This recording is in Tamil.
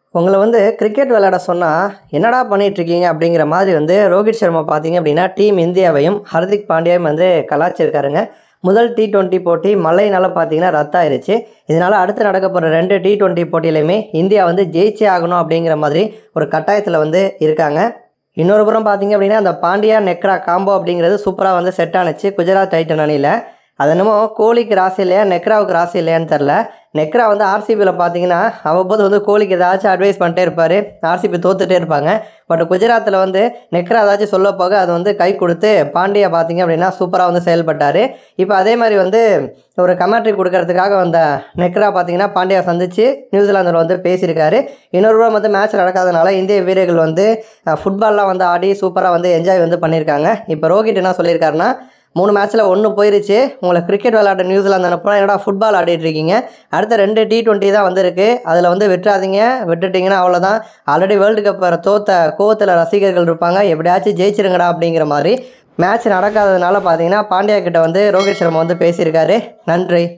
உங்களை வந்து கிரிக்கெட் விளையாட சொன்னால் என்னடா பண்ணிட்டு இருக்கீங்க அப்படிங்கிற மாதிரி வந்து ரோஹித் சர்மா பார்த்தீங்க அப்படின்னா டீம் இந்தியாவையும் ஹர்திக் பாண்டியாவையும் வந்து கலாச்சிருக்காருங்க முதல் டி டுவெண்ட்டி போட்டி மழையினால பார்த்தீங்கன்னா ரத்தாயிருச்சு இதனால் அடுத்து நடக்க போகிற ரெண்டு டி டுவெண்ட்டி போட்டியிலையுமே இந்தியா வந்து ஜெயிச்சே ஆகணும் அப்படிங்கிற மாதிரி ஒரு கட்டாயத்தில் வந்து இருக்காங்க இன்னொரு புறம் பார்த்தீங்க அப்படின்னா அந்த பாண்டியா நெக்ரா காம்போ அப்படிங்கிறது சூப்பராக வந்து செட் ஆனுச்சு குஜராத் டைட்டன் அணியில் அது என்னமோ கோலிக்கு ராசி இல்லையா நெக்ராவுக்கு ராசி இல்லையான்னு தெரில நெக்ரா வந்து ஆர்சிபியில் பார்த்தீங்கன்னா அவ்வப்போது வந்து கோலிக்கு ஏதாச்சும் அட்வைஸ் பண்ணிட்டே இருப்பார் ஆர்சிபி தோத்துட்டே இருப்பாங்க பட் குஜராத்தில் வந்து நெக்ரா ஏதாச்சும் சொல்ல போக அது வந்து கை கொடுத்து பாண்டியா பார்த்தீங்க அப்படின்னா சூப்பராக வந்து செயல்பட்டார் இப்போ அதே மாதிரி வந்து ஒரு கமெண்ட்ரி கொடுக்கறதுக்காக வந்த நெக்ரா பார்த்தீங்கன்னா பாண்டியா சந்திச்சு நியூசிலாந்தில் வந்து பேசியிருக்காரு இன்னொரு புறம் வந்து மேட்ச் நடக்காதனால இந்திய வீரர்கள் வந்து ஃபுட்பால்லாம் வந்து ஆடி சூப்பராக வந்து என்ஜாய் வந்து பண்ணியிருக்காங்க இப்போ ரோஹித் என்ன சொல்லியிருக்காருன்னா மூணு மேட்ச்சில் ஒன்று போயிருச்சு உங்களை கிரிக்கெட் விளையாட நியூசிலாந்து அனுப்புனா என்னடா ஃபுட்பால் ஆடிட்டு இருக்கீங்க அடுத்த ரெண்டு டி டுவெண்ட்டி தான் வந்திருக்கு அதில் வந்து விட்டுறாதீங்க விட்டுட்டிங்கன்னா அவ்வளோதான் ஆல்ரெடி வேர்ல்டு கப் தோத்த கோவத்தில் ரசிகர்கள் இருப்பாங்க எப்படியாச்சும் ஜெயிச்சிருங்கடா அப்படிங்கிற மாதிரி மேட்ச் நடக்காததுனால பார்த்தீங்கன்னா பாண்டியா கிட்ட வந்து ரோஹித் சர்மா வந்து பேசியிருக்காரு நன்றி